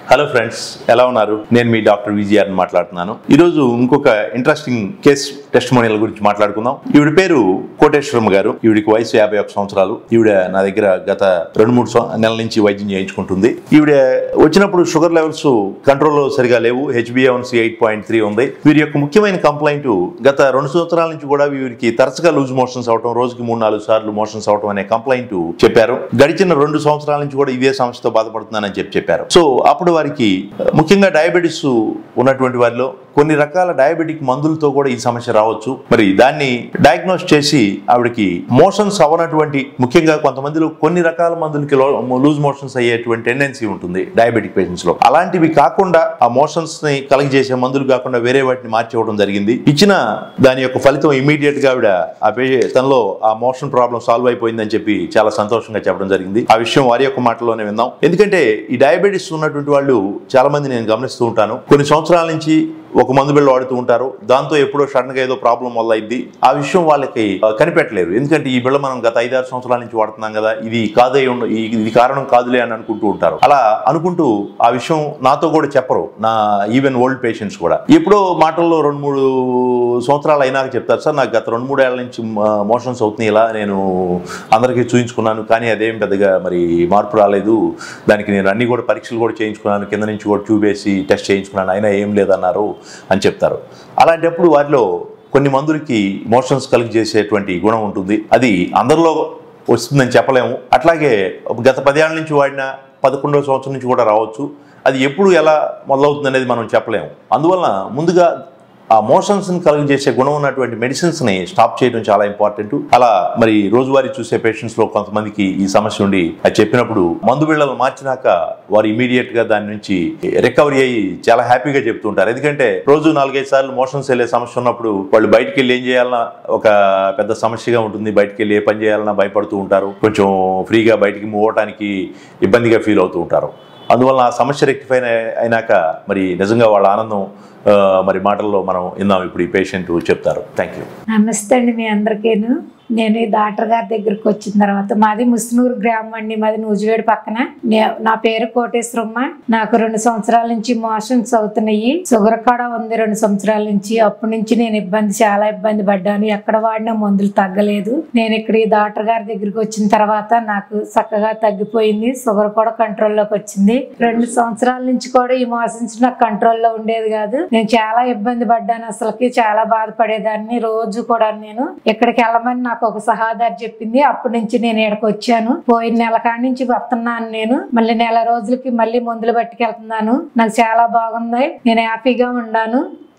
hello friends ఎలా ఉన్నారు నేను మీ డాక్టర్ విజిఆర్ మాట్లాడుతున్నాను ఈరోజు ఇంకొక ఇంట్రెస్టింగ్ కేస్ టెస్ట్ మోనియల్ గురించి మాట్లాడుకుందాం ఈవిడ పేరు కోటేశ్వరమ్మ గారు ఈవిడికి వయసు యాభై ఒక్క సంవత్సరాలు ఈవిడ నా దగ్గర గత రెండు మూడు సం- నెలల నుంచి వైద్యం చేయించుకుంటుంది ఈవిడ వచ్చినప్పుడు షుగర్ లెవెల్స్ కంట్రోల్లో సరిగా లేవు హెచ్బిఎన్సి ఎయిట్ పాయింట్ త్రీ ఉంది వీరి యొక్క ముఖ్యమైన కంప్లైంట్ గత రెండు సంవత్సరాల నుంచి కూడా వీరికి తరచుగా లూజ్ మోషన్స్ అవటం రోజుకి మూడు నాలుగు సార్లు మోషన్స్ అవటం అనే కంప్లైంట్ చెప్పారు గడిచిన రెండు సంవత్సరాల నుంచి కూడా ఇదే సమస్యతో బాధపడుతున్నానని చెప్పి చెప్పారు సో అప్పుడు వారికి ముఖ్యంగా డయాబెటీస్ ఉన్నటువంటి వారిలో కొన్ని రకాల డయాబెటిక్ మందులతో కూడా ఈ సమస్య రావచ్చు మరి దాన్ని డయాగ్నోస్ చేసి ఆవిడకి మోషన్స్ అవనటువంటి ముఖ్యంగా కొంతమందిలో కొన్ని రకాల మందులకి లూజ్ మోషన్స్ అయ్యేటువంటి టెండెన్సీ ఉంటుంది డయాబెటిక్ పేషెంట్స్ లో అలాంటివి కాకుండా ఆ మోషన్స్ ని కలగజేసే మందులు కాకుండా వేరే వాటిని మార్చి ఇవ్వడం జరిగింది ఇచ్చిన దాని యొక్క ఫలితం ఇమీడియట్ గా ఆవిడ ఆ పే- తనలో ఆ మోషన్ ప్రాబ్లం సాల్వ్ అయిపోయిందని చెప్పి చాలా సంతోషంగా చెప్పడం జరిగింది ఆ విషయం వారి యొక్క మాటల్లోనే విందాం ఎందుకంటే ఈ డయాబెటీస్ ఉన్నటువంటి వాళ్ళు చాలా మంది నేను గమనిస్తూ ఉంటాను కొన్ని సంవత్సరాల నుంచి ఒక మందు బిళ్ళ వాడుతూ ఉంటారు దాంతో ఎప్పుడో సడన్ గా ఏదో ప్రాబ్లం వల్ల అయింది ఆ విషయం వాళ్ళకి ఆ, కనిపెట్టలేరు ఎందుకంటే ఈ బిళ్ళ మనం గత ఐదారు సంవత్సరాల నుంచి వాడుతున్నాం కదా ఇది కాదే ఉండ ఈ- ఇది కారణం కాదులే అని అనుకుంటూ ఉంటారు అలా అనుకుంటూ ఆ విషయం నాతో కూడా చెప్పరు నా ఈవెన్ ఓల్డ్ పేషెంట్స్ కూడా ఎప్పుడో మాటల్లో రెండు మూడు సంవత్సరాలు అయినాక చెప్తారు సార్ నాకు గత రెండు మూడు ఏళ్ల నుంచి మోషన్స్ అవుతున్నాయి ఇలా నేను అందరికీ చూయించుకున్నాను కానీ అదేం పెద్దగా మరి మార్పు రాలేదు దానికి నేను అన్ని కూడా పరీక్షలు కూడా చేయించుకున్నాను కింద నుంచి కూడా ట్యూబ్ వేసి టెస్ట్ చేయించుకున్నాను అయినా ఏం లేదన్నారు అని చెప్తారు అలాంటప్పుడు వారిలో కొన్ని మందులకి మోషన్స్ కలిగి చేసేటువంటి గుణం ఉంటుంది అది అందరిలో వస్తుందని చెప్పలేము అట్లాగే గత పదేళ్ల నుంచి వాడిన పదకొండవ సంవత్సరం నుంచి కూడా రావచ్చు అది ఎప్పుడు ఎలా మొదలవుతుంది అనేది మనం చెప్పలేము అందువలన ముందుగా ఆ మోషన్స్ని కలుగజేసే గుణం ఉన్నటువంటి మెడిసిన్స్ని స్టాప్ చేయడం చాలా ఇంపార్టెంట్ అలా మరి రోజువారీ చూసే పేషెంట్స్లో కొంతమందికి ఈ సమస్య ఉండి అది చెప్పినప్పుడు మందు బిళ్ళలు మార్చినాక వారు ఇమీడియట్ గా దాని నుంచి రికవరీ అయ్యి చాలా హ్యాపీగా చెప్తుంటారు ఎందుకంటే రోజు నాలుగైదు సార్లు మోషన్స్ వెళ్ళే సమస్య ఉన్నప్పుడు వాళ్ళు బయటికి వెళ్ళి ఏం చేయాలన్నా ఒక పెద్ద సమస్యగా ఉంటుంది బయటికి వెళ్ళి ఏ పని చేయాలన్నా భయపడుతూ ఉంటారు కొంచెం ఫ్రీగా బయటికి మూవ్ అవడానికి ఇబ్బందిగా ఫీల్ అవుతూ ఉంటారు అందువల్ల ఆ సమస్య రెక్టిఫై అయినాక మరి నిజంగా వాళ్ళ ఆనందం ఆ, మరి మాటల్లో మనం విన్నాం ఇప్పుడు ఈ పేషెంట్ చెప్తారు థ్యాంక్ యూ నమస్తే అండి మీ అందరికీను నేను ఈ డాక్టర్ గారి దగ్గరికి వచ్చిన తర్వాత మాది ముస్నూరు గ్రామం అండి మాది నూజివేడు పక్కన నే- నా పేరు కోటేశ్వరమ్మ నాకు రెండు సంవత్సరాల నుంచి మోషన్స్ అవుతున్నాయి షుగర్ కూడా ఉంది రెండు సంవత్సరాల నుంచి అప్పటి నుంచి నేను ఇబ్బంది చాలా ఇబ్బంది పడ్డాను ఎక్కడ వాడినా మందులు తగ్గలేదు నేను ఇక్కడ ఈ డాక్టర్ గారి దగ్గరికి వచ్చిన తర్వాత నాకు చక్కగా తగ్గిపోయింది షుగర్ కూడా కంట్రోల్లోకి వచ్చింది రెండు సంవత్సరాల నుంచి కూడా ఈ మోషన్స్ నాకు కంట్రోల్లో ఉండేది కాదు నేను చాలా ఇబ్బంది పడ్డాను అసలుకి చాలా బాధపడేదాన్ని రోజు కూడా నేను ఇక్కడికి వెళ్ళమని నాకు ఒక సహాదారు చెప్పింది అప్పటి నుంచి నేను ఇక్కడికి వచ్చాను పోయిన నెల కాడి నుంచి వస్తున్నాను నేను మళ్ళీ నెల రోజులకి మళ్ళీ మందులు పట్టుకెళ్తున్నాను నాకు చాలా బాగుంది నేను హ్యాపీగా ఉన్నాను